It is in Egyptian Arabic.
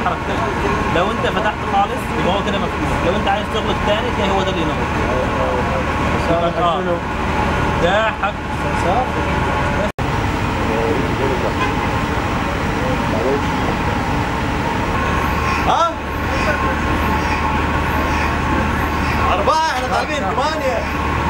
حركتين لو انت فتحت خالص يبقى هو كده مفتوح لو انت عايز تغلق تاني تلاقي هو ده اللي ينور آه. ده حق ها؟ أربعة احنا طالبين ثمانية